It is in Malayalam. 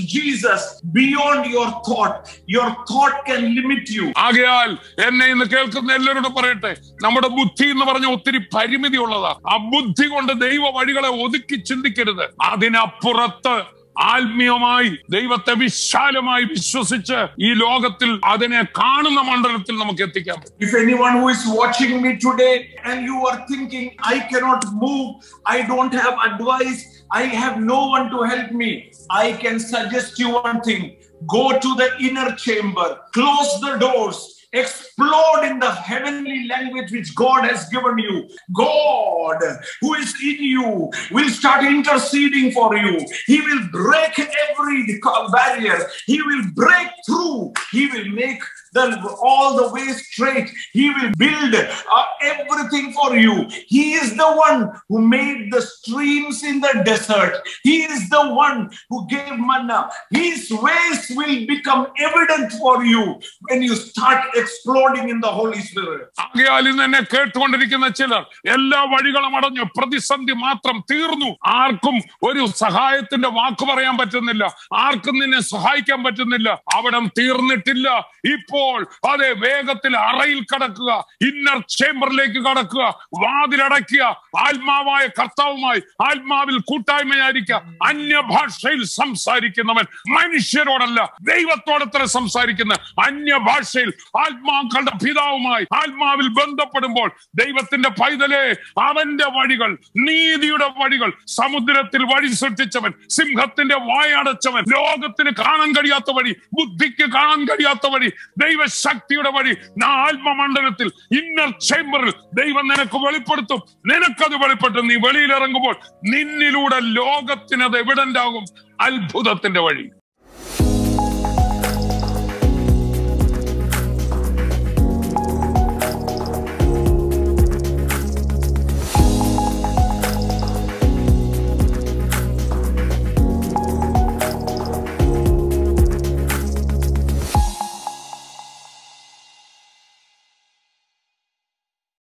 Jesus beyond your thought. Your thought can limit you. ആകയാൽ എന്നെ ഇന്ന് കേൾക്കുന്ന എല്ലാവരോടും പറയട്ടെ നമ്മുടെ ബുദ്ധി എന്ന് പറഞ്ഞ ഒത്തിരി പരിമിതി ഉള്ളതാ ആ ബുദ്ധി കൊണ്ട് ദൈവ വഴികളെ ഒതുക്കി ചിന്തിക്കരുത് അതിനപ്പുറത്ത് ആത്മീയമായി ദൈവത്തെ വിശാലമായി വിശ്വസിച്ച് ഈ ലോകത്തിൽ അതിനെ കാണുന്ന മണ്ഡലത്തിൽ നമുക്ക് എത്തിക്കാൻ പറ്റും If anyone who is watching me today and you are thinking, I cannot move, I don't have advice, I have no one to help me, I can suggest you one thing go to the inner chamber, close the doors. Explode in the heavenly language which God has given you. God, who is in you, will start interceding for you. He will break every barrier. He will break through. He will make the all the way straight. He will build uh, everything for you. He is the one who made the streams in the desert. He is the one who gave manna. His ways will become evident for you when you start exploding in the Holy Spirit. ആകയാൽ ഇന്ന് എന്നെ കേട്ടുകൊണ്ടിരിക്കുന്ന ചിലർ എല്ലാ വഴികളും അടഞ്ഞു പ്രതിസന്ധി മാത്രം തീർന്നു ആർക്കും ഒരു സഹായത്തിന്റെ വാക്ക് പറയാൻ പറ്റുന്നില്ല ആർക്കും നിന്നെ സഹായിക്കാൻ പറ്റുന്നില്ല അവിടം തീർന്നിട്ടില്ല ഇപ്പോൾ അതെ വേഗത്തിൽ അറയിൽ കടക്കുക ഇന്നർ ചേംബറിലേക്ക് കടക്കുക വാതിലടയ്ക്കുക ആത്മാവായ കർത്താവുമായി ആത്മാവിൽ കൂട്ടായ്മയായിരിക്കുക അന്യഭാഷയിൽ സംസാരിക്കുന്നവൻ മനുഷ്യരോടല്ല ദൈവത്തോടത്ര സംസാരിക്കുന്ന അന്യഭാഷയിൽ ആത്മാക്കളുടെ പിതാവുമായി ആത്മാവിൽ ബന്ധപ്പെടുമ്പോൾ ദൈവത്തിന്റെ പൈതലേ അവന്റെ വഴികൾ നീതിയുടെ വഴികൾ സമുദ്രത്തിൽ വഴി സൃഷ്ടിച്ചവൻ സിംഹത്തിന്റെ വായടച്ചവൻ ലോകത്തിന് കാണാൻ കഴിയാത്ത വഴി ബുദ്ധിക്ക് കാണാൻ കഴിയാത്ത വഴി ദൈവശക്തിയുടെ വഴി നാ ആത്മമണ്ഡലത്തിൽ ഇന്നർ ചേംബറിൽ ദൈവം നിനക്ക് വെളിപ്പെടുത്തും നിനക്കത് വെളിപ്പെടുത്തും നീ വെളിയിൽ ഇറങ്ങുമ്പോൾ നിന്നിലൂടെ ലോകത്തിനത് എവിഡന്റ് ആകും അത്ഭുതത്തിന്റെ വഴി